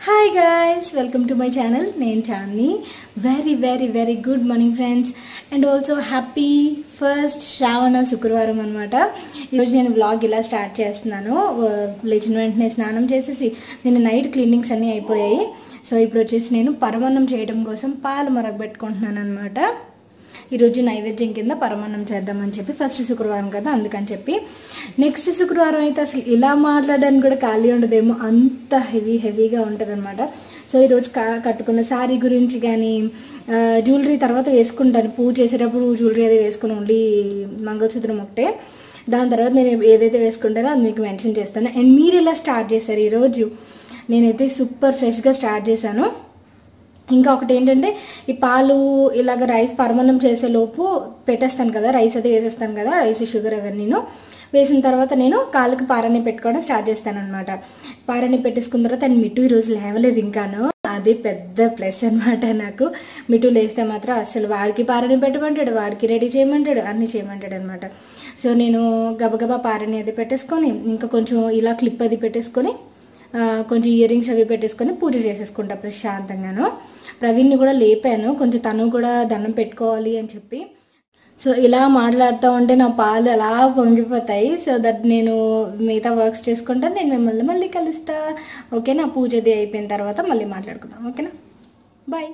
Hi guys welcome to my channel నేను చాన్ని very very very good morning friends and also happy first Shravana Shukravaram అనమాట ఈరోజు నేను vlog ఇలా స్టార్ట్ చేస్తున్నాను ఆ, లేచిన వెంటనే స్నానం చేసేసి నేను నైట్ క్లీనింగ్స్ అన్నీ అయిపోయాయి సో ఇప్పుడు వచ్చేసి నేను పరమాన్నం చేయడం కోసం పాలు మరగబెట్టుకుంటున్నాను అనమాట ఈరోజు నైవేద్యం కింద పరమాన్నం చేద్దామని చెప్పి ఫస్ట్ శుక్రవారం కదా అందుకని చెప్పి నెక్స్ట్ శుక్రవారం అయితే అసలు ఇలా మాట్లాడడానికి కూడా ఖాళీ ఉండదేమో అంత హెవీ హెవీగా ఉంటుంది అనమాట సో ఈరోజు కా కట్టుకున్న శారీ గురించి కానీ జ్యువెలరీ తర్వాత వేసుకుంటాను పూజ చేసేటప్పుడు జ్యువెలరీ అది వేసుకుని ఓన్లీ మంగళసూత్రం ఒకటే దాని తర్వాత నేను ఏదైతే వేసుకుంటానో అది మీకు మెన్షన్ చేస్తాను అండ్ మీరు ఇలా స్టార్ట్ చేశారు ఈరోజు నేనైతే సూపర్ ఫ్రెష్గా స్టార్ట్ చేశాను ఇంకా ఒకటి ఏంటంటే ఈ పాలు ఇలాగ రైస్ పరమాన్నం చేసే లోపు పెట్టేస్తాను కదా రైస్ అది వేసేస్తాను కదా రైస్ షుగర్ అవన్నీను వేసిన తర్వాత నేను కాళ్ళకి పారని పెట్టుకోవడం స్టార్ట్ చేస్తాను అనమాట పారని పెట్టేసుకున్న తర్వాత నేను మిట్టు ఈరోజు లేవలేదు ఇంకాను అది పెద్ద ప్లస్ అనమాట నాకు మిట్టు లేస్తే మాత్రం అసలు వాడికి పారని పెట్టమంటాడు వాడికి రెడీ చేయమంటాడు అన్నీ చేయమంటాడు అనమాట సో నేను గబగబా పారని అది పెట్టేసుకొని ఇంకా కొంచెం ఇలా క్లిప్ అది పెట్టేసుకొని ఆ, కొంచెం ఇయర్ రింగ్స్ అవి పెట్టేసుకొని పూజ చేసేసుకుంటా ప్రశాంతంగాను ప్రవీణ్ని కూడా లేపాను కొంచెం తను కూడా దండం పెట్టుకోవాలి అని చెప్పి సో ఇలా మాట్లాడుతూ ఉంటే నా పాలు అలా పొంగిపోతాయి సో దట్ నేను మిగతా వర్క్స్ చేసుకుంటాను నేను మిమ్మల్ని మళ్ళీ కలుస్తా ఓకేనా పూజ అది అయిపోయిన తర్వాత మళ్ళీ మాట్లాడుకుందాం ఓకేనా బాయ్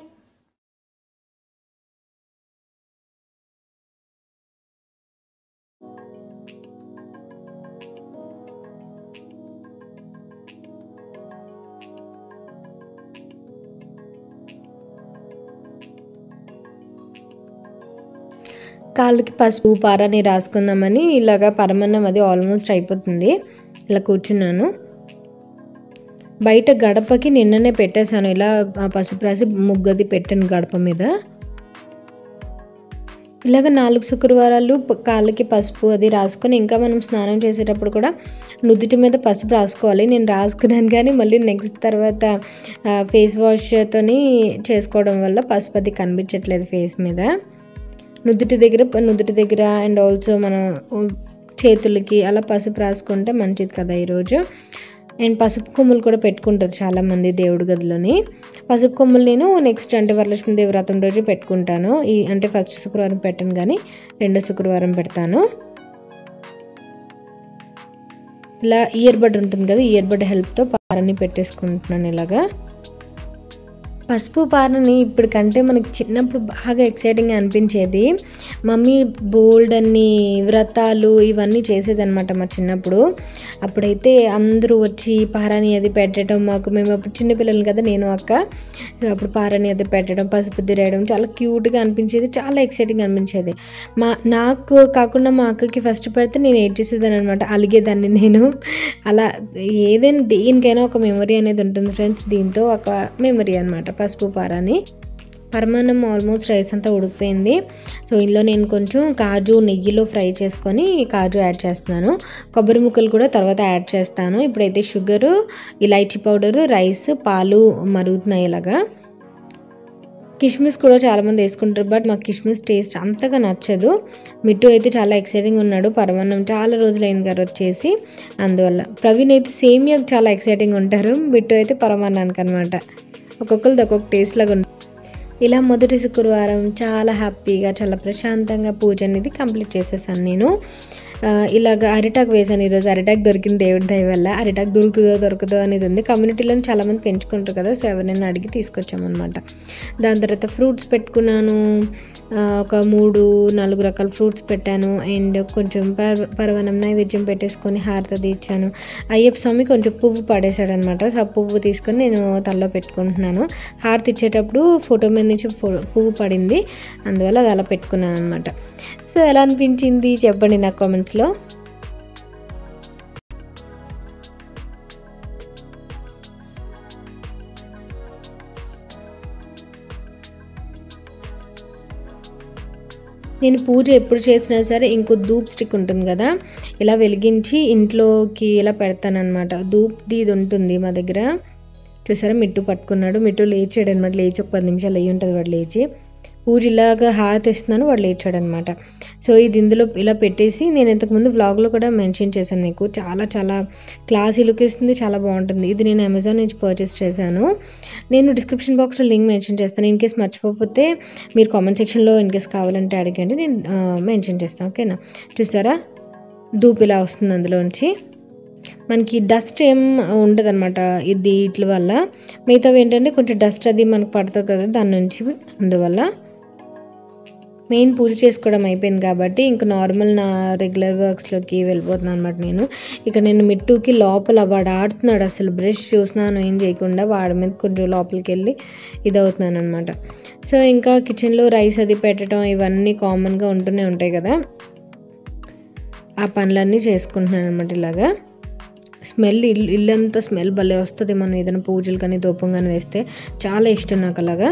కాళ్ళకి పసుపు పారాని రాసుకుందామని ఇలాగా పరమన్నం అది ఆల్మోస్ట్ అయిపోతుంది ఇలా కూర్చున్నాను బయట గడపకి నిన్ననే పెట్టేశాను ఇలా ఆ పసుపు రాసి ముగ్గది పెట్టాను గడప మీద ఇలాగ నాలుగు శుక్రవారాలు ప- కాళ్ళకి పసుపు అది రాసుకొని ఇంకా మనం స్నానం చేసేటప్పుడు కూడా నుదుటి మీద పసుపు రాసుకోవాలి నేను రాసుకున్నాను కానీ మళ్ళీ నెక్స్ట్ తర్వాత ఫేస్ వాష్తోని చేసుకోవడం వల్ల పసుపు అది కనిపించట్లేదు ఫేస్ మీద నుదుటి దగ్గర నుదుటి దగ్గర అండ్ ఆల్సో మనం ఉ- చేతులకి అలా పసుపు రాసుకుంటే మంచిది కదా ఈరోజు అండ్ పసుపు కొమ్ములు కూడా పెట్టుకుంటారు చాలామంది దేవుడి గదిలోని పసుపు కొమ్ములు నేను నెక్స్ట్ అంటే వరలక్ష్మి దేవి వ్రతం రోజు పెట్టుకుంటాను ఈ అంటే ఫస్ట్ శుక్రవారం పెట్టను కానీ రెండో శుక్రవారం పెడతాను ఇలా ఇయర్ బడ్ ఉంటుంది కదా ఇయర్ బడ్ హెల్ప్తో పారని పెట్టేసుకుంటున్నాను ఇలాగా పసుపు పారని ఇప్పటికంటే మనకి చిన్నప్పుడు బాగా ఎక్సైటింగ్గా అనిపించేది మమ్మీ బోల్డ్ అన్ని వ్రతాలు ఇవన్నీ చేసేదన్నమాట మా చిన్నప్పుడు అప్పుడైతే అందరూ వచ్చి పారాని అది పెట్టడం మాకు మేము అప్పుడు చిన్నపిల్లలు కదా నేను అక్క సో అప్పుడు పారాని అది పెట్టడం పసుపు తిరగడం చాలా క్యూట్గా అనిపించేది చాలా ఎక్సైటింగ్ అనిపించేది మా నాకు కాకుండా మా అక్కకి ఫస్ట్ పెడితే నేను ఏడ్ చేసేదాన్ని అనమాట అలిగేదాన్ని నేను అలా ఏదైనా దేనికైనా ఒక మెమరీ అనేది ఉంటుంది ఫ్రెండ్స్ దీంతో ఒక మెమరీ అనమాట పసుపు పారాని పరమాన్నం ఆల్మోస్ట్ రైస్ అంతా ఉడికిపోయింది సో ఇందులో నేను కొంచెం కాజు నెయ్యిలో ఫ్రై చేసుకొని కాజు యాడ్ చేస్తున్నాను కొబ్బరి ముక్కలు కూడా తర్వాత యాడ్ చేస్తాను ఇప్పుడైతే షుగరు ఇలైచీ పౌడరు రైస్ పాలు మరుగుతున్నాయి ఇలాగా కిష్మిస్ కూడా చాలామంది వేసుకుంటారు బట్ మాకు కిష్మిస్ టేస్ట్ అంతగా నచ్చదు మిట్టు అయితే చాలా ఎక్సైటింగ్ ఉన్నాడు పరమాన్నం చాలా రోజులైంది గారు వచ్చేసి అందువల్ల ప్రవీణ్ అయితే సేమియాకి చాలా ఎక్సైటింగ్ ఉంటారు మిట్టు అయితే పరమాన్నానికి అనమాట ఒక్కొక్కరిది ఒక్కొక్క టేస్ట్ లాగా ఉంటుంది ఇలా మొదటి శుక్రవారం చాలా హ్యాపీగా చాలా ప్రశాంతంగా పూజ అనేది కంప్లీట్ చేసేసాను నేను ఆ, ఇలాగ అరిటాక్ వేసాను ఈరోజు అరిటాక్ దొరికింది దేవుడి దయ వల్ల అరిటాక్ దొరుకుతుందో దొరకదో అనేది ఉంది కమ్యూనిటీలో చాలామంది పెంచుకుంటారు కదా సో ఎవరైనా అడిగి తీసుకొచ్చామన్నమాట దాని తర్వాత ఫ్రూట్స్ పెట్టుకున్నాను ఆ, ఒక మూడు నాలుగు రకాల ఫ్రూట్స్ పెట్టాను అండ్ కొంచెం పర్వ పరవనం నైవేద్యం పెట్టేసుకొని హారతి ఇచ్చాను అయ్యప్ప స్వామి కొంచెం పువ్వు పడేశాడు అనమాట సో ఆ పువ్వు తీసుకొని నేను తలలో పెట్టుకుంటున్నాను హారతి ఇచ్చేటప్పుడు ఫోటో మీద నుంచి ఫో- పువ్వు పడింది అందువల్ల అది అలా పెట్టుకున్నాను అనమాట సో ఎలా అనిపించింది చెప్పండి నా కామెంట్స్లో నేను పూజ ఎప్పుడు చేసినా సరే ఇంకో ధూప్ స్టిక్ ఉంటుంది కదా ఇలా వెలిగించి ఇంట్లోకి ఇలా పెడతానమాట ధూప్ది ఇది ఉంటుంది మా దగ్గర చూసారా మిట్టు పట్టుకున్నాడు మిట్టు లేచాడు అనమాట లేచి ఒక పది నిమిషాలు అయ్యి ఉంటుంది వాడు లేచి పూజ ఇలాగా హాత్ ఇస్తున్నాను వాడు లేచాడనమాట సో ఇది ఇందులో ఇలా పెట్టేసి నేను ఇంతకుముందు వ్లాగ్లో కూడా మెన్షన్ చేశాను మీకు చాలా చాలా క్లాసీ లుక్ ఇస్తుంది చాలా బాగుంటుంది ఇది నేను అమెజాన్ నుంచి పర్చేస్ చేశాను నేను డిస్క్రిప్షన్ బాక్స్లో లింక్ మెన్షన్ చేస్తాను ఇన్ కేస్ మర్చిపోతే మీరు కామెంట్ సెక్షన్లో ఇన్ కేస్ కావాలంటే అడగండి నేను మెన్షన్ చేస్తాను ఓకేనా చూసారా ధూప్ ఇలా వస్తుంది అందులోంచి మనకి డస్ట్ ఏం ఉండదు అనమాట ఇది వీటి వల్ల మిగతావి ఏంటంటే కొంచెం డస్ట్ అది మనకు పడుతుంది కదా దాని నుంచి అందువల్ల మెయిన్ పూజ చేసుకోవడం అయిపోయింది కాబట్టి ఇంకా నార్మల్ నా రెగ్యులర్ వర్క్స్లోకి వెళ్ళిపోతున్నాను అనమాట నేను ఇక్కడ నేను మిట్టుకి లోపల వాడు ఆడుతున్నాడు అసలు బ్రష్ చూసినాను ఏం చేయకుండా వాడి మీద కొంచెం లోపలికి వెళ్ళి ఇది అవుతున్నాను అనమాట సో ఇంకా కిచెన్లో రైస్ అది పెట్టడం ఇవన్నీ కామన్గా ఉంటూనే ఉంటాయి కదా ఆ పనులన్నీ చేసుకుంటున్నాను అనమాట ఇలాగా స్మెల్ ఇల్లు ఇల్లంతా స్మెల్ భలే వస్తుంది మనం ఏదైనా పూజలు కానీ దూపం కానీ వేస్తే చాలా ఇష్టం నాకు అలాగా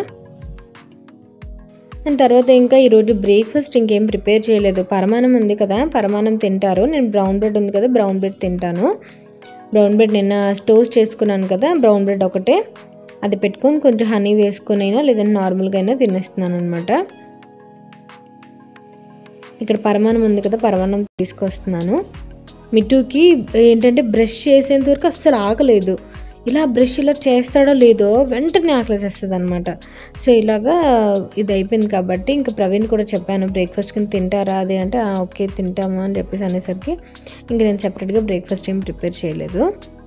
అండ్ తర్వాత ఇంకా ఈరోజు బ్రేక్ఫాస్ట్ ఇంకేం ప్రిపేర్ చేయలేదు పరమాణం ఉంది కదా పరమాణం తింటారు నేను బ్రౌన్ బ్రెడ్ ఉంది కదా బ్రౌన్ బ్రెడ్ తింటాను బ్రౌన్ బ్రెడ్ నిన్న టోస్ట్ చేసుకున్నాను కదా బ్రౌన్ బ్రెడ్ ఒకటే అది పెట్టుకొని కొంచెం హనీ వేసుకొని అయినా లేదంటే నార్మల్గా అయినా తినేస్తున్నాను అనమాట ఇక్కడ పరమాణం ఉంది కదా పరమాణం తీసుకొస్తున్నాను మిట్టుకి ఏంటంటే బ్రష్ చేసేంత వరకు అస్సలు ఆగలేదు ఇలా బ్రష్ ఇలా చేస్తాడో లేదో వెంటనే ఆకలేసేస్తుంది అనమాట సో ఇలాగా ఇది అయిపోయింది కాబట్టి ఇంకా ప్రవీణ్ కూడా చెప్పాను బ్రేక్ఫాస్ట్ కింద తింటారా అది అంటే "ఆ, ఓకే తింటాము అని చెప్పేసి అనేసరికి ఇంకా నేను సెపరేట్గా బ్రేక్ఫాస్ట్ ఏం ప్రిపేర్ చేయలేదు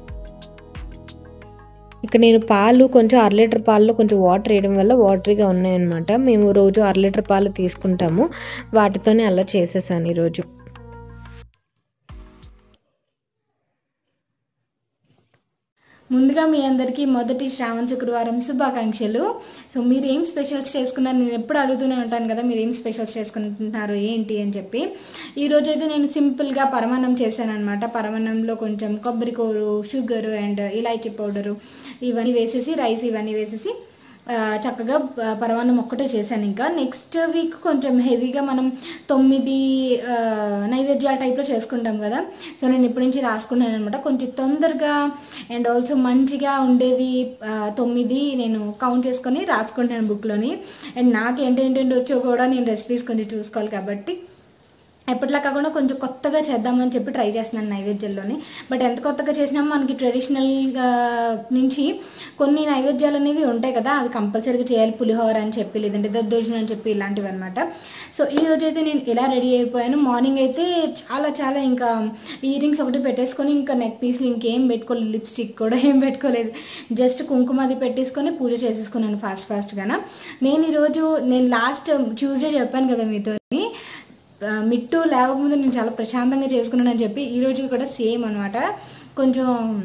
ఇక్కడ నేను పాలు కొంచెం అర లీటర్ పాలలో కొంచెం వాటర్ వేయడం వల్ల వాటరీగా ఉన్నాయన్నమాట మేము రోజు అర లీటర్ పాలు తీసుకుంటాము వాటితోనే అలా చేసేసాను ఈరోజు ముందుగా మీ అందరికీ మొదటి శ్రావణ శుక్రవారం శుభాకాంక్షలు సో మీరు ఏం స్పెషల్స్ చేసుకున్నారు నేను ఎప్పుడు అడుగుతూనే ఉంటాను కదా మీరు ఏం స్పెషల్స్ చేసుకుంటున్నారు ఏంటి అని చెప్పి ఈ రోజు అయితే నేను సింపుల్గా పరమాన్నం చేశాను అనమాట పరమాన్నంలో కొంచెం కొబ్బరి కూరు షుగర్ అండ్ ఇలాచీ పౌడరు ఇవన్నీ వేసేసి రైస్ ఇవన్నీ వేసేసి ఆ, చక్కగా ప- పరమాన్నం ఒక్కటే చేశాను ఇంకా నెక్స్ట్ వీక్ కొంచెం హెవీగా మనం తొమ్మిది ఆ, నైవేద్యాల టైప్లో చేసుకుంటాం కదా సో నేను ఇప్పటి నుంచి రాసుకున్నాను అనమాట కొంచెం తొందరగా అండ్ ఆల్సో మంచిగా ఉండేవి ఆ, తొమ్మిది నేను కౌంట్ చేసుకొని రాసుకుంటాను బుక్లోని అండ్ నాకు ఏంటేంటి వచ్చో కూడా నేను రెసిపీస్ కొంచెం చూసుకోవాలి కాబట్టి ఎప్పటిలా కాకుండా కొంచెం కొత్తగా చేద్దామని చెప్పి ట్రై చేస్తున్నాను నైవేద్యాల్లోని బట్ ఎంత కొత్తగా చేసినా మనకి ట్రెడిషనల్గా నుంచి కొన్ని నైవేద్యాలు అనేవి ఉంటాయి కదా అవి కంపల్సరీగా చేయాలి పులిహోర అని చెప్పి లేదంటే దద్దోజనం అని చెప్పి ఇలాంటివి అనమాట సో ఈ రోజు అయితే నేను ఇలా రెడీ అయిపోయాను మార్నింగ్ అయితే చాలా చాలా ఇంకా ఇయర్ రింగ్స్ ఒకటి పెట్టేసుకొని ఇంకా నెక్ పీస్లు ఇంకేం పెట్టుకోలేదు లిప్స్టిక్ కూడా ఏం పెట్టుకోలేదు జస్ట్ కుంకుమ అది పెట్టేసుకొని పూజ చేసేసుకున్నాను ఫాస్ట్ ఫాస్ట్గాన నేను ఈరోజు నేను లాస్ట్ ట్యూస్డే చెప్పాను కదా మీతోని ఆ, మిట్టు లేవకముందు నేను చాలా ప్రశాంతంగా చేసుకున్నానని చెప్పి ఈ రోజు కూడా సేమ్ అనమాట కొంచెం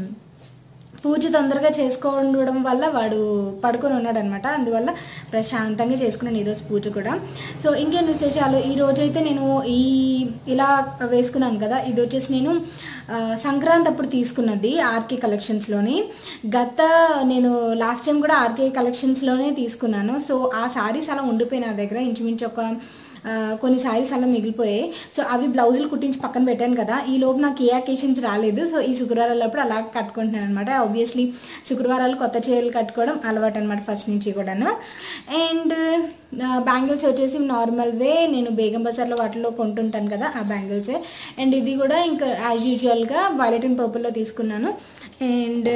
పూజ తొందరగా చేసుకోవడం వల్ల వాడు పడుకొని ఉన్నాడు అనమాట అందువల్ల ప్రశాంతంగా చేసుకున్నాను ఈరోజు పూజ కూడా సో ఇంకేం విశేషాలు ఈ రోజు అయితే నేను ఈ ఇలా వేసుకున్నాను కదా ఇది వచ్చేసి నేను ఆ, సంక్రాంతి అప్పుడు తీసుకున్నది ఆర్కే కలెక్షన్స్లోని గత నేను లాస్ట్ టైం కూడా ఆర్కే కలెక్షన్స్లోనే తీసుకున్నాను సో ఆ సారీస్ అలా ఉండిపోయి నా దగ్గర ఇంచుమించు ఒక ఆ, కొన్ని సారీస్ అలా మిగిలిపోయాయి సో అవి బ్లౌజులు కుట్టించి పక్కన పెట్టాను కదా ఈ లోపు నాకు ఏ అకేషన్స్ రాలేదు సో ఈ శుక్రవారాలప్పుడు అలా కట్టుకుంటున్నాను అనమాట ఆబ్వియస్లీ శుక్రవారాలు కొత్త చీరలు కట్టుకోవడం అలవాటు అనమాట ఫస్ట్ నుంచి కూడాను అండ్ బ్యాంగిల్స్ వచ్చేసి నార్మల్ వే నేను బేగం బజార్లో వాటిలో కొంటుంటాను కదా ఆ బ్యాంగిల్సే అండ్ ఇది కూడా ఇంకా యాజ్ యూజువల్గా వైలెట్ అండ్ పర్పుల్లో తీసుకున్నాను అండ్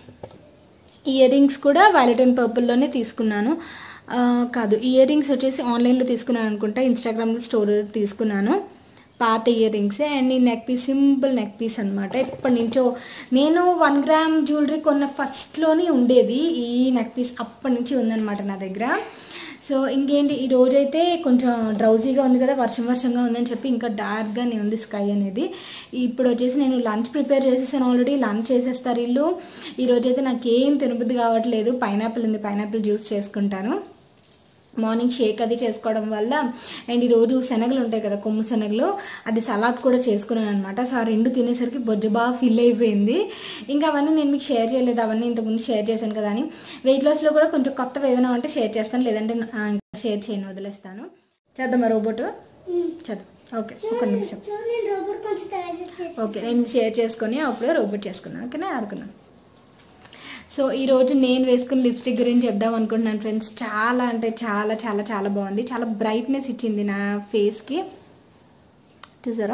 ఇయర్ రింగ్స్ కూడా వైలెట్ అండ్ పర్పుల్లోనే తీసుకున్నాను ఆ, కాదు ఇయర్ రింగ్స్ వచ్చేసి ఆన్లైన్లో తీసుకున్నాను అనుకుంటా ఇన్స్టాగ్రామ్లో స్టోర్ తీసుకున్నాను పాత ఇయర్ రింగ్స్ అండ్ ఈ neck piece simple neck piece అనమాట ఎప్పటి నుంచో నేను వన్ గ్రామ్ జ్యువెలరీ కొన్న ఫస్ట్లోనే ఉండేది ఈ నెక్ పీస్ అప్పటి నుంచి ఉందన్నమాట నా దగ్గర సో ఇంకేంటి ఈ రోజైతే కొంచెం డ్రౌజీగా ఉంది కదా వర్షం వర్షంగా ఉందని చెప్పి ఇంకా డార్క్గానే ఉంది స్కై అనేది ఇప్పుడు వచ్చేసి నేను లంచ్ ప్రిపేర్ చేసేసాను ఆల్రెడీ లంచ్ చేసేస్తారు ఇల్లు ఈ రోజైతే నాకు ఏం తినబుద్ధి కావట్లేదు పైనాపిల్ ఉంది పైనాపిల్ జ్యూస్ చేసుకుంటాను మార్నింగ్ షేక్ అది చేసుకోవడం వల్ల అండ్ ఈరోజు శనగలు ఉంటాయి కదా కొమ్ము శనగలు అది సలాడ్ కూడా చేసుకున్నాను అనమాట సో ఆ రెండు తినేసరికి బొజ్జు బాగా ఫిల్ అయిపోయింది ఇంకా అవన్నీ నేను మీకు షేర్ చేయలేదు అవన్నీ ఇంతకుముందు షేర్ చేశాను కదా అని వెయిట్ లాస్లో కూడా కొంచెం కొత్తవి ఏదైనా ఉంటే షేర్ చేస్తాను లేదంటే ఆ, ఇంకా షేర్ చేయను వదిలేస్తాను చేద్దామా రోబోట్ చేద్దాం ఓకే ఒక నిమిషం నేను రోబోట్ కొంచెం తయారు చేసి ఓకే నేను షేర్ చేసుకొని అప్పుడే రోబోట్ చేసుకున్నాను ఓకేనా ఆడుకున్నాను సో ఈ రోజు నేను వేసుకున్న లిప్స్టిక్ గురించి చెప్దాం అనుకుంటున్నాను ఫ్రెండ్స్ చాలా అంటే చాలా చాలా చాలా బాగుంది చాలా బ్రైట్నెస్ ఇచ్చింది నా ఫేస్కి చూసారా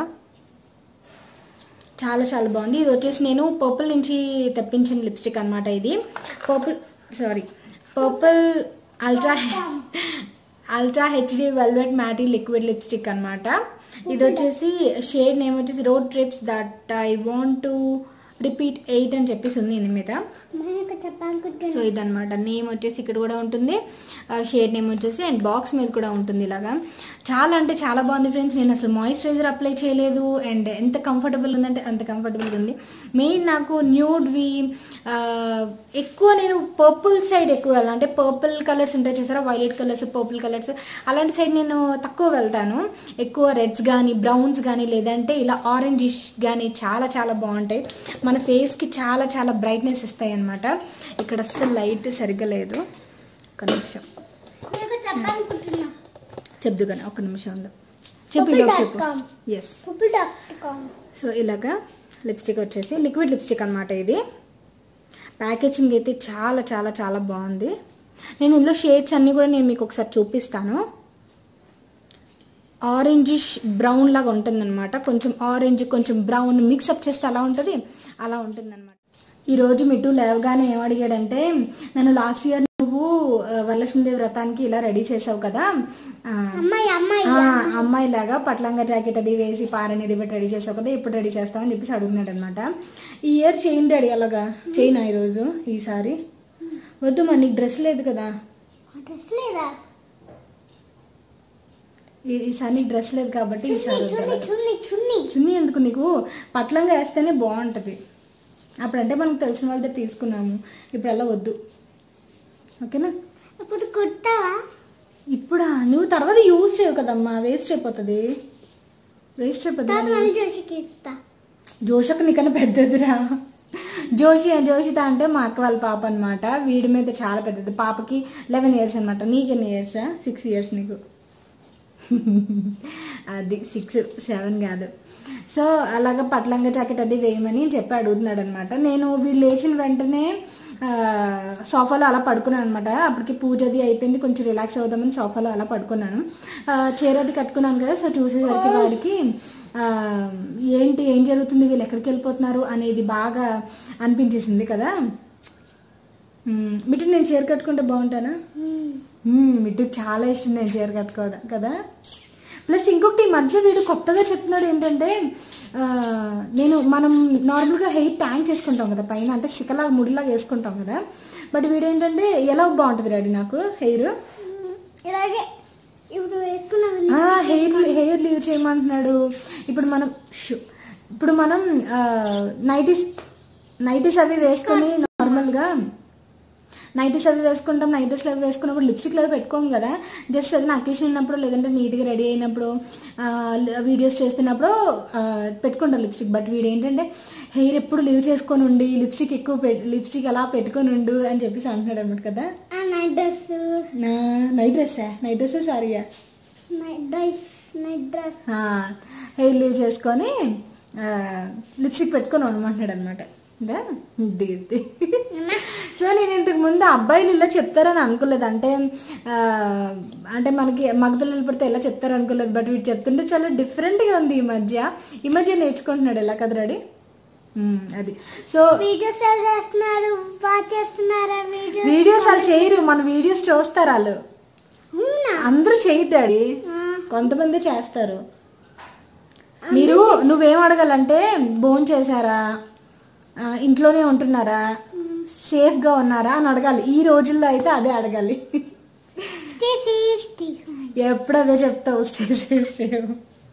చాలా చాలా బాగుంది ఇది వచ్చేసి నేను పర్పుల్ నుంచి తెప్పించిన లిప్స్టిక్ అనమాట ఇది purple sorry purple ultra ultra HD velvet matte liquid lipstick అనమాట ఇది వచ్చేసి షేడ్ నేమ్ వచ్చేసి road trips that I want to repeat eight అని చెప్పేసి ఉంది దీని మీద సో ఇదనమాట నేమ్ వచ్చేసి ఇక్కడ కూడా ఉంటుంది షేడ్ నేమ్ వచ్చేసి అండ్ బాక్స్ మీద కూడా ఉంటుంది ఇలాగా చాలా అంటే చాలా బాగుంది ఫ్రెండ్స్ నేను అసలు మాయిశ్చరైజర్ అప్లై చేయలేదు అండ్ ఎంత కంఫర్టబుల్ ఉందంటే అంత కంఫర్టబుల్ ఉంది మెయిన్ నాకు న్యూడ్వి ఎక్కువ నేను పర్పుల్ సైడ్ ఎక్కువ వెళ్ళాను అంటే పర్పుల్ కలర్స్ ఉంటాయి చూసారా వైలెట్ కలర్స్ పర్పుల్ కలర్స్ అలాంటి సైడ్ నేను తక్కువ వెళ్తాను ఎక్కువ రెడ్స్ కానీ బ్రౌన్స్ కానీ లేదంటే ఇలా ఆరెంజిష్ కానీ చాలా చాలా బాగుంటాయి మన ఫేస్కి చాలా చాలా బ్రైట్నెస్ ఇస్తాయి అనమాట ఇక్కడ అస్సలు లైట్ సరిగ్గా లేదు ఒక నిమిషం చెప్దు కానీ ఒక నిమిషం ఉందా చెప్పు ఇలా చెప్పు ఎస్ సో ఇలాగా లిప్స్టిక్ వచ్చేసి లిక్విడ్ లిప్స్టిక్ అనమాట ఇది ప్యాకేజింగ్ అయితే చాలా చాలా చాలా బాగుంది నేను ఇందులో షేడ్స్ అన్నీ కూడా నేను మీకు ఒకసారి చూపిస్తాను ఆరెంజిష్ బ్రౌన్ లాగా ఉంటుందన్నమాట కొంచెం ఆరెంజ్ కొంచెం బ్రౌన్ మిక్సప్ చేస్తే అలా ఉంటుంది అలా ఉంటుందన్నమాట ఈరోజు మిట్టు లేవగానే ఏం అడిగాడంటే నన్ను లాస్ట్ ఇయర్ నువ్వు ఆ, వరలక్ష్మీదేవి వ్రతానికి ఇలా రెడీ చేసావు కదా ఆ, అమ్మాయి అమ్మాయి ఆ, అమ్మాయి లాగా పట్లంగా జాకెట్ అది వేసి పారనేది పెట్టి రెడీ చేసావు కదా ఎప్పుడు రెడీ చేస్తావని చెప్పేసి అడుగుతున్నాడు అనమాట ఈ ఇయర్ చేయండి డాడీ అలాగా చేయనా ఈరోజు ఈసారి వద్దు మరి నీకు డ్రెస్ లేదు కదా డ్రెస్ లేదా ఈ- ఈసారి నీకు డ్రెస్ లేదు కాబట్టి ఈసారి వద్దు చున్ని అలాగా. చున్ని చున్ని చున్నీ ఎందుకు నీకు పట్లంగా వేస్తేనే బాగుంటుంది అప్పుడంటే మనకు తెలిసిన వాళ్ళతో తీసుకున్నాము ఇప్పుడు అలా వద్దు ఓకేనా ఇప్పుడు కుట్టావా ఇప్పుడా నువ్వు తర్వాత యూజ్ చేయవు కదమ్మా వేస్ట్ అయిపోతుంది వేస్ట్ తర్వాత అయిపోతుంది మళ్ళీ జోషికి ఇస్తా జోషక్ నీకన్నా పెద్దదిరా జోషి జోషిత అంటే మా అక్క వాళ్ళ పాప అనమాట వీడి మీద చాలా పెద్దది పాపకి లెవెన్ ఇయర్స్ అనమాట నీకెన్ని ఇయర్స్ సిక్స్ ఇయర్స్ నీకు అది సిక్స్ సెవెన్ కాదు సో అలాగా పట్లంగా జాకెట్ అది వేయమని చెప్పి అడుగుతున్నాడు అనమాట నేను వీళ్ళు లేచిన వెంటనే ఆ, సోఫాలో అలా పడుకున్నాను అనమాట అప్పటికి పూజ అది అయిపోయింది కొంచెం రిలాక్స్ అవుదామని సోఫాలో అలా పడుకున్నాను ఆ, చీర అది కట్టుకున్నాను కదా సో చూసేసరికి వాడికి ఆ, ఏంటి ఏం జరుగుతుంది వీళ్ళు ఎక్కడికి వెళ్ళిపోతున్నారు అనేది బాగా అనిపించేసింది కదా మ్మ్. మిట్టు నేను చీర కట్టుకుంటే బాగుంటానా మ్మ్, మిట్టుకు చాలా ఇష్టం నేను చీర కట్టుకోవడం కదా ప్లస్ ఇంకొకటి ఈ మధ్య వీడు కొత్తగా చెప్తున్నాడు ఏంటంటే ఆ, నేను మనం నార్మల్గా హెయిర్ ట్యాంక్ చేసుకుంటాం కదా పైన అంటే సికలాగా ముడిలాగా వేసుకుంటాం కదా బట్ వీడు ఏంటంటే ఎలా బాగుంటుంది డాడీ నాకు హెయిర్ ఇలాగే ఇప్పుడు వేసుకున్నావు హెయిర్ హెయిర్ లీవ్ చేయమంటున్నాడు ఇప్పుడు మనం షూ. ఇప్పుడు మనం నైటీస్ నైటీస్ అవి వేసుకొని నార్మల్గా నైటీస్ అవి వేసుకుంటాం నైటీస్ అవి వేసుకున్నప్పుడు లిప్స్టిక్ అవి పెట్టుకోము కదా జస్ట్ ఏదైనా అకేషన్ ఉన్నప్పుడు లేదంటే నీట్గా రెడీ అయినప్పుడు వీడియోస్ చేస్తున్నప్పుడు ఆ, పెట్టుకుంటాం లిప్స్టిక్ బట్ వీడు ఏంటంటే హెయిర్ ఎప్పుడు లీవ్ చేసుకొని ఉండి లిప్స్టిక్ ఎక్కువ లిప్స్టిక్ అలా పెట్టుకొని ఉండు అని చెప్పేసి అంటున్నాడు అనమాట కదా ఆ నైట్ డ్రెస్ నా నైట్ డ్రెస్సా నైట్ డ్రెస్సే సారీయా night dress night dress hair leave చేసుకొని లిప్స్టిక్ పెట్టుకొని ఉండమంటున్నాడు అనమాట దిద్ది సో నేను ఇంతకు ముందు అబ్బాయిలు ఇలా చెప్తారని అనుకోలేదు అంటే ఆ, అంటే మనకి మగపిల్లలు పడితే ఎలా చెప్తారు అనుకోలేదు బట్ వీడు చెప్తుంటే చాలా డిఫరెంట్గా ఉంది ఈ మధ్య ఈ మధ్య నేర్చుకుంటున్నాడు ఎలా కదా రెడీ అది సో వీడియోస్ ఎలా చేస్తున్నారు బాగా చేస్తున్నారా వీడియో వీడియోస్ వాళ్ళు చేయరు మన వీడియోస్ చూస్తారు వాళ్ళు అవునా అందరూ చేయరు డాడీ ఆ, కొంతమంది చేస్తారు మీరు నువ్వేం అడగాలంటే భోజనం చేశారా ఆ, ఇంట్లోనే ఉంటున్నారా సేఫ్గా ఉన్నారా అని అడగాలి ఈ రోజుల్లో అయితే అదే అడగాలి stay safe, stay home. ఎప్పుడు అదే చెప్తావు స్టే సేఫ్ సేవ్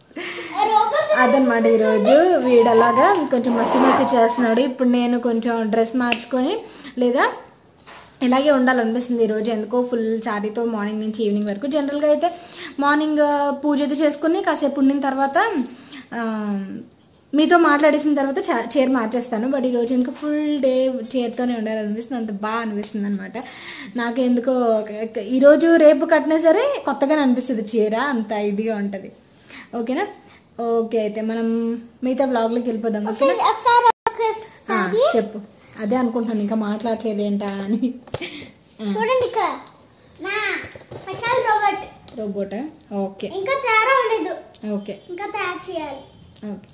అదనమాట ఈరోజు వీడు అలాగా కొంచెం మస్తు మస్తు చేస్తున్నాడు ఇప్పుడు నేను కొంచెం డ్రెస్ మార్చుకొని లేదా ఇలాగే ఉండాలనిపిస్తుంది ఈరోజు ఎందుకో ఫుల్ శారీతో మార్నింగ్ నుంచి ఈవినింగ్ వరకు జనరల్గా అయితే మార్నింగ్ పూజ అది చేసుకుని కాసేపు ఉండిన తర్వాత ఆ, మీతో మాట్లాడేసిన తర్వాత చా- చైర్ మార్చేస్తాను బట్ ఈరోజు ఇంకా ఫుల్ డే చైర్తోనే ఉండాలనిపిస్తుంది అంత బాగా అనిపిస్తుంది అనమాట నాకు ఎందుకో ఒక- ఒక- ఈరోజు రేపు కట్టినా సరే కొత్తగానే అనిపిస్తుంది చీర అంత ఇదిగా ఉంటుంది ఓకేనా ఓకే అయితే మనం మిగతా బ్లాగ్లోకి వెళ్ళిపోదాం ఓకేనా ఒకసారి ఆ, ఒకసారి చెప్పు అదే అనుకుంటున్నాను ఇంకా మాట్లాడలేదు ఏంటా అని చూడండి ఇక్కడ నా పచాల్ రోబోట్ రోబోటా ఓకే ఇంకా తయారు ఉండదు ఓకే ఇంకా తయారు చేయాలి ఓకే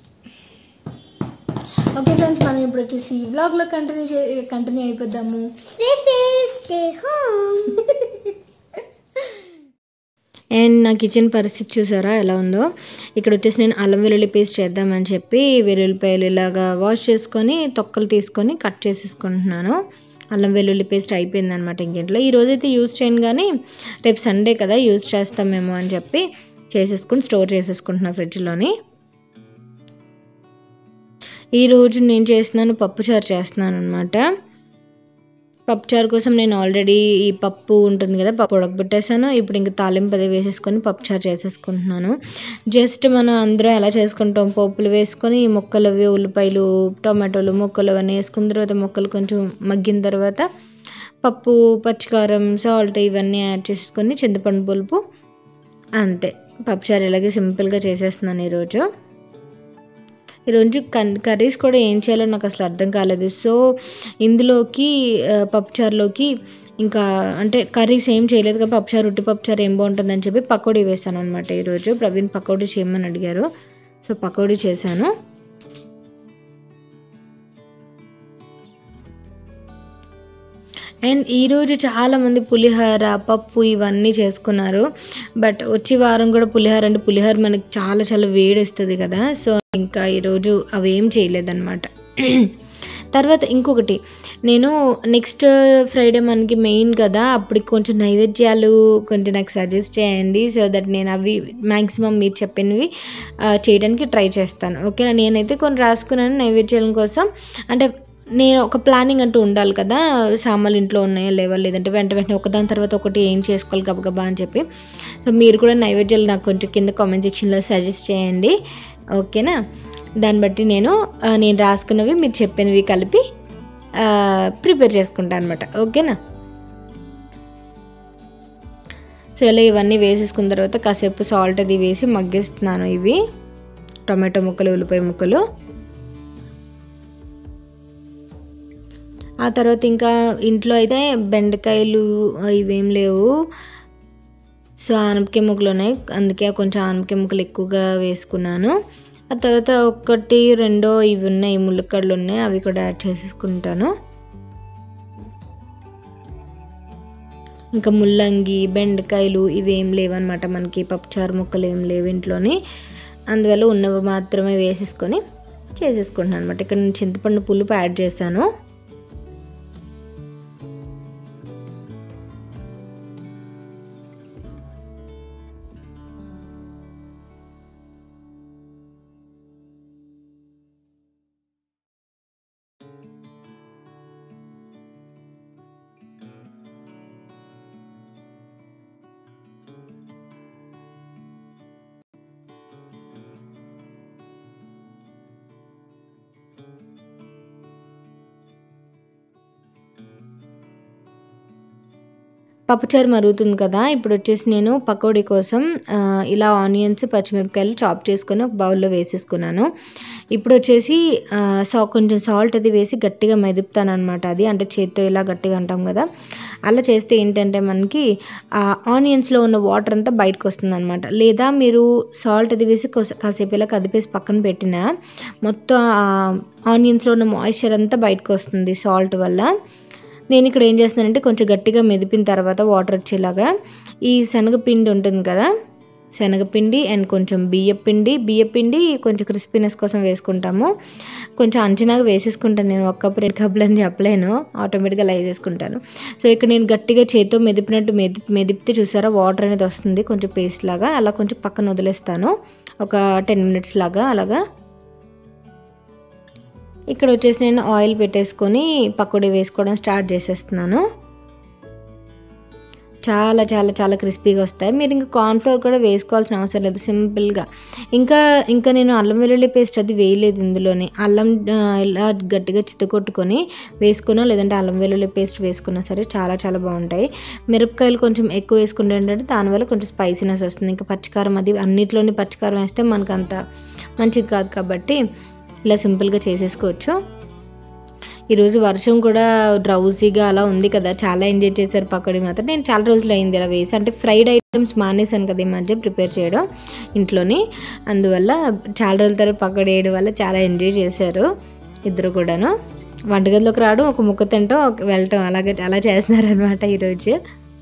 ఓకే ఫ్రెండ్స్ మనం ఇప్పుడు వచ్చేసి వ్లాగ్లో కంటిన్యూ చే కంటిన్యూ అయిపోద్దాము stay safe stay home and నా కిచెన్ పరిస్థితి చూసారా ఎలా ఉందో ఇక్కడ వచ్చేసి నేను అల్లం వెల్లుల్లి పేస్ట్ చేద్దామని చెప్పి వెల్లుల్లిపాయలు ఇలాగా వాష్ చేసుకొని తొక్కలు తీసుకొని కట్ చేసేసుకుంటున్నాను అల్లం వెల్లుల్లి పేస్ట్ అయిపోయింది అనమాట ఇంకెంట్లో ఈ రోజైతే యూజ్ చేయను కానీ రేపు సండే కదా యూజ్ చేస్తామేమో అని చెప్పి చేసేసుకుని స్టోర్ చేసేసుకుంటున్నా ఫ్రిడ్జ్లోని ఈరోజు నేను చేస్తున్నాను పప్పుచారు చేస్తున్నాను అనమాట పప్పుచారు కోసం నేను ఆల్రెడీ ఈ పప్పు ఉంటుంది కదా పప్పు ఉడకబెట్టేసాను ఇప్పుడు ఇంకా తాలింపు అది వేసేసుకొని పప్పుచారు చేసేసుకుంటున్నాను జస్ట్ మనం అందరం ఎలా చేసుకుంటాం పప్పులు వేసుకొని ఈ ముక్కలు అవి ఉల్లిపాయలు టొమాటోలు ముక్కలు అవన్నీ వేసుకున్న తర్వాత ముక్కలు కొంచెం మగ్గిన తర్వాత పప్పు పచ్చికారం సాల్ట్ ఇవన్నీ యాడ్ చేసుకొని చింతపండు పులుపు అంతే పప్పుచారు ఇలాగే సింపుల్గా చేసేస్తున్నాను ఈరోజు ఈరోజు కన్ కర్రీస్ కూడా ఏం చేయాలో నాకు అసలు అర్థం కాలేదు సో ఇందులోకి ఆ, పప్పుచారులోకి ఇంకా అంటే కర్రీస్ ఏం చేయలేదు కదా పప్పుచారు ఉట్టి పప్పుచారు ఏం బాగుంటుందని చెప్పి పకోడీ వేసాను అనమాట ఈరోజు ప్రవీణ్ పకోడీ చేయమని అడిగారు సో పకోడీ చేశాను అండ్ ఈరోజు చాలామంది పులిహోర పప్పు ఇవన్నీ చేసుకున్నారు బట్ వచ్చే వారం కూడా పులిహోర అంటే పులిహోర మనకి చాలా చాలా వేడేస్తుంది కదా సో ఇంకా ఈరోజు అవి ఏం చేయలేదన్నమాట తర్వాత ఇంకొకటి నేను నెక్స్ట్ ఫ్రైడే మనకి మెయిన్ కదా అప్పటికి కొంచెం నైవేద్యాలు కొంచెం నాకు సజెస్ట్ చేయండి సో దట్ నేను అవి మ్యాక్సిమం మీరు చెప్పినవి ఆ, చేయడానికి ట్రై చేస్తాను ఓకేనా నేనైతే కొన్ని రాసుకున్నాను నైవేద్యాల కోసం అంటే నేను ఒక ప్లానింగ్ అంటూ ఉండాలి కదా సామాన్లు ఇంట్లో ఉన్నాయా లేవా లేదంటే వెంట వెంటనే ఒకదాని తర్వాత ఒకటి ఏం చేసుకోవాలి గబగబా అని చెప్పి సో మీరు కూడా నైవేద్యాలు నాకు కొంచెం కింద కామెంట్ సెక్షన్లో సజెస్ట్ చేయండి ఓకేనా దాన్ని బట్టి నేను ఆ, నేను రాసుకున్నవి మీరు చెప్పినవి కలిపి ప్రిపేర్ చేసుకుంటాను అనమాట ఓకేనా సో ఇలా ఇవన్నీ వేసేసుకున్న తర్వాత కాసేపు సాల్ట్ అది వేసి మగ్గిస్తున్నాను ఇవి టొమాటో ముక్కలు ఉల్లిపాయ ముక్కలు ఆ తర్వాత ఇంకా ఇంట్లో అయితే బెండకాయలు ఇవేం లేవు సో ఆనపకాయ ముక్కలు ఉన్నాయి అందుకే కొంచెం ఆనపకాయ ముక్కలు ఎక్కువగా వేసుకున్నాను ఆ తర్వాత ఒకటి రెండో ఇవి ఉన్నాయి ములక్కడలు ఉన్నాయి అవి కూడా యాడ్ చేసేసుకుంటాను ఇంకా ముల్లంగి బెండకాయలు ఇవేం లేవన్నమాట మనకి పప్పుచారు ముక్కలు ఏం లేవు ఇంట్లోని అందువల్ల ఉన్నవి మాత్రమే వేసేసుకొని చేసేసుకుంటున్నాను అనమాట ఇక్కడ నేను చింతపండు పులుపు యాడ్ చేశాను పప్పుచారు మరుగుతుంది కదా ఇప్పుడు వచ్చేసి నేను పకోడీ కోసం ఆ, ఇలా ఆనియన్స్ పచ్చిమిరపకాయలు చాప్ చేసుకొని ఒక బౌల్లో వేసేసుకున్నాను ఇప్పుడు వచ్చేసి ఆ, సా కొంచెం సాల్ట్ అది వేసి గట్టిగా మెదుపుతాను అనమాట అది అంటే చేత్తో ఇలా గట్టిగా అంటాం కదా అలా చేస్తే ఏంటంటే మనకి ఆ ఆనియన్స్లో ఉన్న వాటర్ అంతా బయటకు వస్తుంది అనమాట లేదా మీరు సాల్ట్ అది వేసి కొస- కాసేపు ఇలా కదిపేసి పక్కన పెట్టినా మొత్తం ఆనియన్స్లో ఉన్న మాయిశ్చర్ అంతా బయటకు వస్తుంది సాల్ట్ వల్ల నేను ఇక్కడ ఏం చేస్తున్నానంటే కొంచెం గట్టిగా మెదిపిన తర్వాత వాటర్ వచ్చేలాగా ఈ శనగపిండి ఉంటుంది కదా శనగపిండి అండ్ కొంచెం బియ్యపిండి బియ్యపిండి కొంచెం క్రిస్పీనెస్ కోసం వేసుకుంటాము కొంచెం అంచనాగా వేసేసుకుంటాను నేను ఒక కప్పు రెండు కప్పులు అని చెప్పలేను ఆటోమేటిక్గా అలా వేసేసుకుంటాను సో ఇక్కడ నేను గట్టిగా చేతితో మెదిపినట్టు మెది మెదిపితే చూసారా వాటర్ అనేది వస్తుంది కొంచెం పేస్ట్ లాగా అలా కొంచెం పక్కన వదిలేస్తాను ఒక టెన్ మినిట్స్ లాగా అలాగా ఇక్కడ వచ్చేసి నేను ఆయిల్ పెట్టేసుకొని పకోడీ వేసుకోవడం స్టార్ట్ చేసేస్తున్నాను చాలా చాలా చాలా క్రిస్పీగా వస్తాయి మీరు ఇంకా కార్న్ఫ్లవర్ కూడా వేసుకోవాల్సిన అవసరం లేదు సింపుల్గా ఇంకా ఇంకా నేను అల్లం వెల్లుల్లి పేస్ట్ అది వేయలేదు ఇందులోని అల్లం ఆ, ఇలా గట్టిగా చిత్తకొట్టుకొని వేసుకున్నా లేదంటే అల్లం వెల్లుల్లి పేస్ట్ వేసుకున్నా సరే చాలా చాలా బాగుంటాయి మిరపకాయలు కొంచెం ఎక్కువ వేసుకుంటే ఏంటంటే దానివల్ల కొంచెం స్పైసీనెస్ వస్తుంది ఇంకా పచ్చికారం అది అన్నిట్లోని పచ్చికారం వేస్తే మనకు అంత మంచిది కాదు కాబట్టి ఇలా సింపుల్గా చేసేసుకోవచ్చు ఈరోజు వర్షం కూడా డ్రౌజీగా అలా ఉంది కదా చాలా ఎంజాయ్ చేశారు పకోడీ మాత్రం నేను చాలా రోజులు అయింది ఇలా వేసి అంటే ఫ్రైడ్ ఐటమ్స్ మానేశాను కదా ఈ మధ్య ప్రిపేర్ చేయడం ఇంట్లోని అందువల్ల చాలా రోజుల తర్వాత పకోడీ వేయడం వల్ల చాలా ఎంజాయ్ చేశారు ఇద్దరు కూడాను వంటగదిలోకి రావడం ఒక ముక్క తింటాం ఒక వెళ్ళటం అలాగే అలా చేస్తున్నారు అనమాట ఈరోజు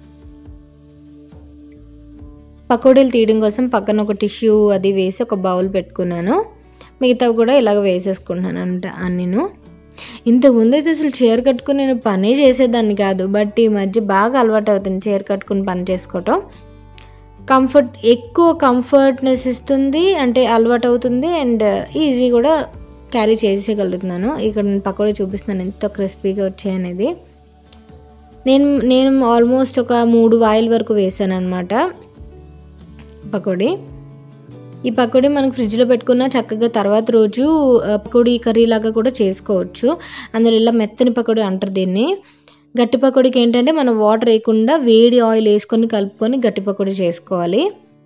పకోడీలు తీయడం కోసం పక్కన ఒక టిష్యూ అది వేసి ఒక బౌల్ పెట్టుకున్నాను మిగతావి కూడా ఇలాగ వేసేసుకుంటున్నాను అనమాట అన్నీను ఇంతకుముందు అయితే అసలు చీర కట్టుకుని నేను పనే చేసేదాన్ని కాదు బట్ ఈ మధ్య బాగా అలవాటు అవుతుంది చీర కట్టుకుని పని చేసుకోవటం కంఫర్ట్ ఎక్కువ కంఫర్ట్నెస్ ఇస్తుంది అంటే అలవాటు అవుతుంది అండ్ ఈజీ కూడా క్యారీ చేసేయగలుగుతున్నాను ఇక్కడ నేను పకోడీ చూపిస్తున్నాను ఎంత క్రిస్పీగా వచ్చాయనేది నేను నేను ఆల్మోస్ట్ ఒక మూడు వాయిల్ వరకు వేసాను అనమాట పకోడీ ఈ పకోడీ మనకు ఫ్రిడ్జ్లో పెట్టుకున్న చక్కగా తర్వాత రోజు ఆ, పకోడీ కర్రీ లాగా కూడా చేసుకోవచ్చు అందులో ఇలా మెత్తని పకోడీ అంటారు దీన్ని గట్టి పకోడీకి ఏంటంటే మనం వాటర్ వేయకుండా వేడి ఆయిల్ వేసుకొని కలుపుకొని గట్టి పకోడీ చేసుకోవాలి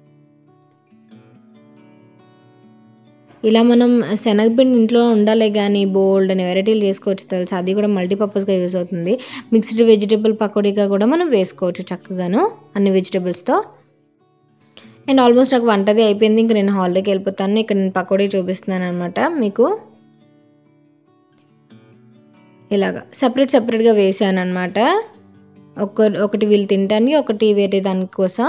ఇలా మనం శనగపిండి ఇంట్లో ఉండాలి కానీ బోల్డ్ అని వెరైటీలు చేసుకోవచ్చు తెలుసు అది కూడా మల్టీపర్పస్గా యూజ్ అవుతుంది మిక్స్డ్ వెజిటేబుల్ పకోడీగా కూడా మనం వేసుకోవచ్చు చక్కగాను అన్ని వెజిటేబుల్స్తో అండ్ ఆల్మోస్ట్ నాకు వంటది అయిపోయింది ఇంక నేను హాల్లోకి వెళ్ళిపోతాను ఇక్కడ నేను పకోడీ చూపిస్తున్నాను అనమాట మీకు ఇలాగా సపరేట్ సపరేట్గా వేసాను అనమాట ఒక ఒకటి వీళ్ళు తినడానికి ఒకటి వేరే దానికోసం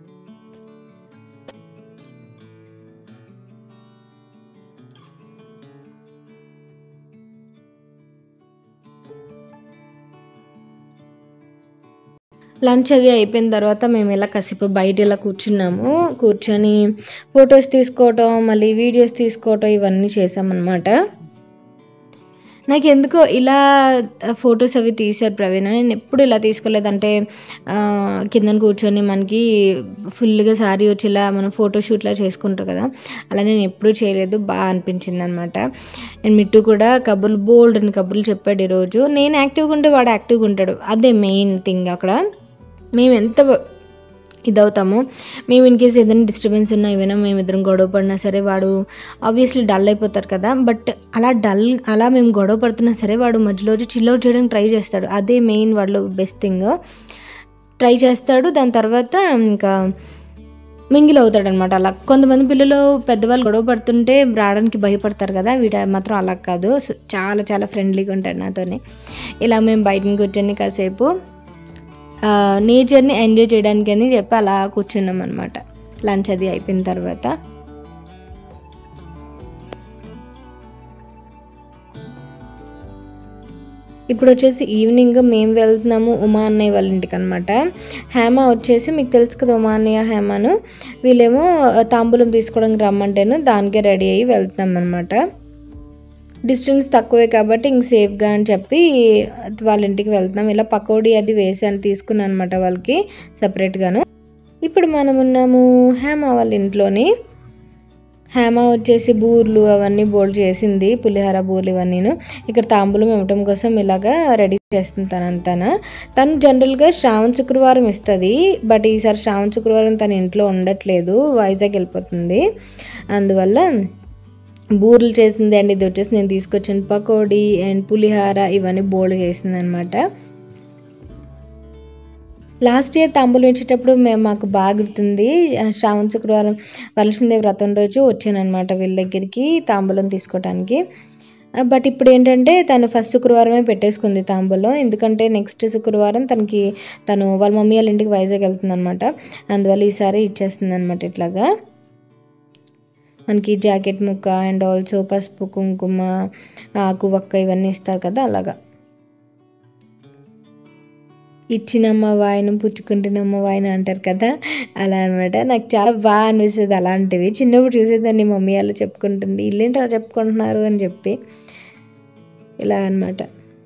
లంచ్ అది అయిపోయిన తర్వాత మేము ఇలా కాసేపు బయట ఇలా కూర్చున్నాము కూర్చొని ఫొటోస్ తీసుకోవటం మళ్ళీ వీడియోస్ తీసుకోవటం ఇవన్నీ చేసామన్నమాట నాకు ఎందుకో ఇలా ఫొటోస్ అవి తీశారు ప్రవీణ్ నేను ఎప్పుడు ఇలా తీసుకోలేదంటే ఆ, కిందన కూర్చొని మనకి ఫుల్గా సారీ వచ్చి ఇలా మనం ఫోటో షూట్లా చేసుకుంటారు కదా అలా నేను ఎప్పుడూ చేయలేదు బాగా అనిపించింది అనమాట అండ్ మిట్టు కూడా కబుర్లు బోల్డ్ అని కబుర్లు చెప్పాడు ఈరోజు నేను యాక్టివ్గా ఉంటే వాడు యాక్టివ్గా ఉంటాడు అదే మెయిన్ థింగ్ అక్కడ మేము ఎంత ఇదవుతాము మేము ఇన్ కేస్ ఏదైనా డిస్టర్బెన్స్ ఉన్నా ఏమైనా మేము ఇద్దరం గొడవ పడినా సరే వాడు ఆబ్వియస్లీ డల్ అయిపోతారు కదా బట్ అలా డల్ అలా మేము గొడవ పడుతున్నా సరే వాడు మధ్యలో వచ్చి చిల్ అవుట్ చేయడానికి ట్రై చేస్తాడు అదే మెయిన్ వాడిలో బెస్ట్ థింగ్ ట్రై చేస్తాడు దాని తర్వాత ఇంకా మింగిల్ అవుతాడు అనమాట అలా కొంతమంది పిల్లలు పెద్దవాళ్ళు గొడవ పడుతుంటే రావడానికి భయపడతారు కదా వీడ మాత్రం అలా కాదు సో చాలా చాలా ఫ్రెండ్లీగా ఉంటాడు నాతోనే ఇలా మేము బయటని కూర్చొని కాసేపు నేచర్ని ఎంజాయ్ చేయడానికి అని చెప్పి అలా కూర్చున్నాం అనమాట లంచ్ అది అయిపోయిన తర్వాత ఇప్పుడు వచ్చేసి ఈవినింగ్ మేము వెళ్తున్నాము ఉమా అన్నయ్య వాళ్ళ ఇంటికి అనమాట హేమ వచ్చేసి మీకు తెలుసు కదా ఉమా అన్నయ్య హేమను వీళ్ళేమో తాంబూలం తీసుకోవడానికి రమ్మంటేను దానికే రెడీ అయ్యి వెళ్తున్నాం అనమాట డిస్టెన్స్ తక్కువే కాబట్టి ఇంక సేఫ్గా అని చెప్పి వాళ్ళ ఇంటికి వెళ్తున్నాం ఇలా పకోడీ అది వేసాను తీసుకున్నాను అనమాట వాళ్ళకి సపరేట్గాను ఇప్పుడు మనం ఉన్నాము హేమ వాళ్ళ ఇంట్లోని హేమ వచ్చేసి బూర్లు అవన్నీ బోల్డ్ చేసింది పులిహోర బూర్లు ఇవన్నీను ఇక్కడ తాంబూలం ఇవ్వటం కోసం ఇలాగా రెడీ చేస్తుంది తనంతాన తను జనరల్గా శ్రావణ శుక్రవారం ఇస్తుంది బట్ ఈసారి శ్రావణ శుక్రవారం తన ఇంట్లో ఉండట్లేదు వైజాగ్ వెళ్ళిపోతుంది అందువల్ల బూరెలు చేసింది అండ్ ఇది వచ్చేసి నేను తీసుకొచ్చిన పకోడీ అండ్ పులిహార ఇవన్నీ బోల్డ్ చేసింది అనమాట లాస్ట్ ఇయర్ తాంబూలం ఇచ్చేటప్పుడు మేము మాకు బాగా గుర్తుంది ఆ శ్రావణ శుక్రవారం వరలక్ష్మీదేవి వ్రతం రోజు వచ్చానమాట వీళ్ళ దగ్గరికి తాంబూలం తీసుకోవడానికి బట్ ఇప్పుడు ఏంటంటే తను ఫస్ట్ శుక్రవారమే పెట్టేసుకుంది తాంబూలం ఎందుకంటే నెక్స్ట్ శుక్రవారం తనకి తను వాళ్ళ మమ్మీ వాళ్ళ ఇంటికి వైజాగ్ వెళ్తుంది అనమాట అందువల్ల ఈసారి ఇచ్చేస్తుంది అనమాట ఇట్లాగా మనకి జాకెట్ ముక్క అండ్ ఆల్సో పసుపు కుంకుమ ఆకు వక్క ఇవన్నీ ఇస్తారు కదా అలాగా ఇచ్చినమ్మ వాయినం పుచ్చుకుంటున్నమ్మ వాయిన అంటారు కదా అలా అనమాట నాకు చాలా బాగా అనిపిస్తుంది అలాంటివి చిన్నప్పుడు చూసేదాన్ని మమ్మీ అలా చెప్పుకుంటుంది ఇల్లేంటి అలా చెప్పుకుంటున్నారు అని చెప్పి ఇలా అనమాట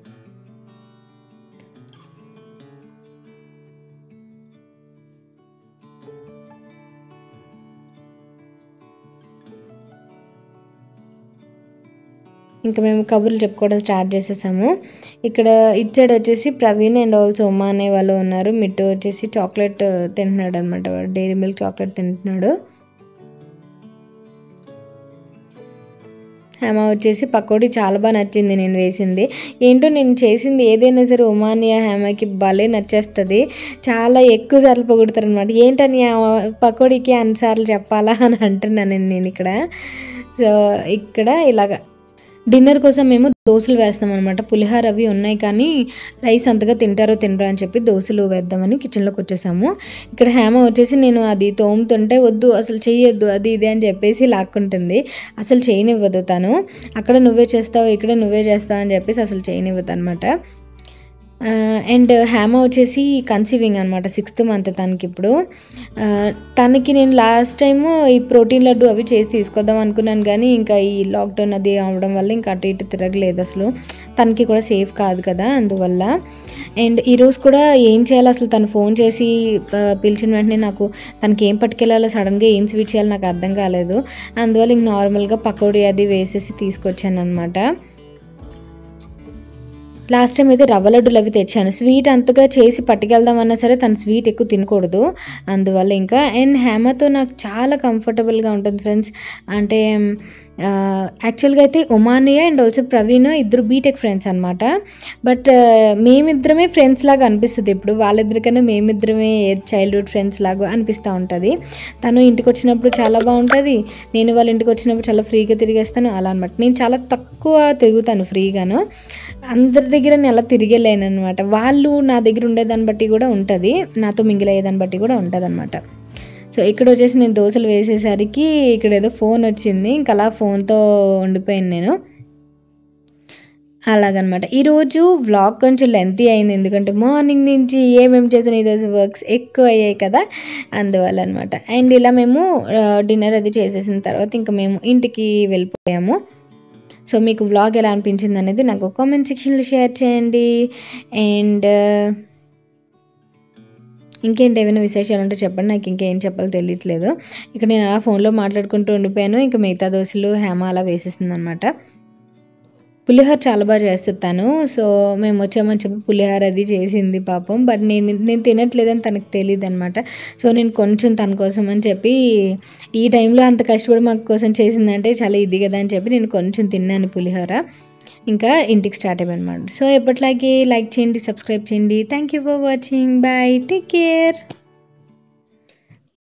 ఇంకా మేము కబుర్లు చెప్పుకోవడం స్టార్ట్ చేసేసాము ఇక్కడ ఇటు సైడ్ వచ్చేసి ప్రవీణ్ అండ్ ఆల్సో ఉమా అనే వాళ్ళు ఉన్నారు మిట్టు వచ్చేసి చాక్లెట్ తింటున్నాడు అనమాట వాడు డైరీ మిల్క్ చాక్లెట్ తింటున్నాడు హేమ వచ్చేసి పకోడీ చాలా బాగా నచ్చింది నేను వేసింది ఏంటో నేను చేసింది ఏదైనా సరే ఉమానియా హేమకి భలే నచ్చేస్తుంది చాలా ఎక్కువ సార్లు పొగుడుతారు అనమాట ఏంటని ఆ పకోడీకి అన్నిసార్లు చెప్పాలా అని అంటున్నాను నేను ఇక్కడ సో ఇక్కడ ఇలాగ డిన్నర్ కోసం మేము దోశలు వేస్తాం అనమాట పులిహార అవి ఉన్నాయి కానీ రైస్ అంతగా తింటారో తినరో అని చెప్పి దోశలు వేద్దామని కిచెన్లోకి వచ్చేసాము ఇక్కడ హేమ వచ్చేసి నేను అది తోముతుంటే వద్దు అసలు చెయ్యొద్దు అది ఇది అని చెప్పేసి లాక్కుంటుంది అసలు చేయనివ్వదు తను అక్కడ నువ్వే చేస్తావు ఇక్కడ నువ్వే చేస్తావు అని చెప్పేసి అసలు చేయనివ్వదు అనమాట అండ్ హేమ వచ్చేసి కన్సీవింగ్ అనమాట సిక్స్త్ మంత్ తనకి ఇప్పుడు ఆ, తనకి నేను లాస్ట్ టైం ఈ ప్రోటీన్ లడ్డు అవి చేసి తీసుకొద్దాం అనుకున్నాను కానీ ఇంకా ఈ లాక్డౌన్ అది అవడం వల్ల ఇంకా అటు ఇటు తిరగలేదు అసలు తనకి కూడా సేఫ్ కాదు కదా అందువల్ల అండ్ ఈరోజు కూడా ఏం చేయాలో అసలు తను ఫోన్ చేసి ఆ, పిలిచిన వెంటనే నాకు తనకి ఏం పట్టుకెళ్ళాలో సడన్గా ఏం స్వీట్ చేయాలో నాకు అర్థం కాలేదు అందువల్ల ఇంక నార్మల్గా పకోడీ అది వేసేసి తీసుకొచ్చాను అనమాట లాస్ట్ టైం అయితే రవ్వ లడ్డులు అవి తెచ్చాను స్వీట్ అంతగా చేసి పట్టుకెళ్దామన్నా సరే తను స్వీట్ ఎక్కువ తినకూడదు అందువల్ల ఇంకా అండ్ హేమతో నాకు చాలా కంఫర్టబుల్గా ఉంటుంది ఫ్రెండ్స్ అంటే యాక్చువల్గా అయితే ఒమానియా అండ్ ఆల్సో ప్రవీణ్ ఇద్దరు బీటెక్ ఫ్రెండ్స్ అనమాట బట్ మేమిద్దరమే ఫ్రెండ్స్ లాగా అనిపిస్తుంది ఇప్పుడు వాళ్ళిద్దరికన్నా మేమిద్దరమే చైల్డ్హుడ్ ఫ్రెండ్స్ లాగా అనిపిస్తూ ఉంటుంది తను ఇంటికి వచ్చినప్పుడు చాలా బాగుంటుంది నేను వాళ్ళ ఇంటికి వచ్చినప్పుడు చాలా ఫ్రీగా తిరిగేస్తాను అలా అనమాట నేను చాలా తక్కువ తిరుగుతాను ఫ్రీగాను అందరి దగ్గర నేను అలా తిరిగేలేను అనమాట వాళ్ళు నా దగ్గర ఉండేదాన్ని బట్టి కూడా ఉంటుంది నాతో మింగిల్ అయ్యేదాన్ని బట్టి కూడా ఉంటుంది అనమాట సో ఇక్కడ వచ్చేసి నేను దోశలు వేసేసరికి ఇక్కడ ఏదో ఫోన్ వచ్చింది ఇంకా అలా ఫోన్తో ఉండిపోయాను నేను అలాగనమాట ఈరోజు వ్లాగ్ కొంచెం లెంతీ అయింది ఎందుకంటే మార్నింగ్ నుంచి ఏమేమి చేసాను ఈరోజు వర్క్స్ ఎక్కువ అయ్యాయి కదా అందువల్ల అనమాట అండ్ ఇలా మేము డిన్నర్ అది చేసేసిన తర్వాత ఇంకా మేము ఇంటికి వెళ్ళిపోయాము సో మీకు వ్లాగ్ ఎలా అనిపించింది అనేది నాకు కామెంట్ సెక్షన్లో షేర్ చేయండి అండ్ ఇంకేంటి ఏమైనా విశేషాలు ఉంటే చెప్పండి నాకు ఇంకేం చెప్పాలో తెలియట్లేదు ఇక్కడ నేను అలా ఫోన్లో మాట్లాడుకుంటూ ఉండిపోయాను ఇంకా మిగతా దోశలు హేమ అలా వేసేసింది అనమాట పులిహోర చాలా బాగా చేస్తాను సో మేము వచ్చామని చెప్పి పులిహోర అది చేసింది పాపం బట్ నేను నేను తినట్లేదని తనకు తెలియదు అనమాట సో నేను కొంచెం తన కోసం అని చెప్పి ఈ టైంలో అంత కష్టపడి మాకు కోసం చేసిందంటే చాలా ఇది కదా అని చెప్పి నేను కొంచెం తిన్నాను పులిహోర ఇంకా ఇంటికి స్టార్ట్ అయ్యాను అనమాట సో ఎప్పటిలాగే లైక్ చేయండి సబ్స్క్రైబ్ చేయండి thank you for watching bye take care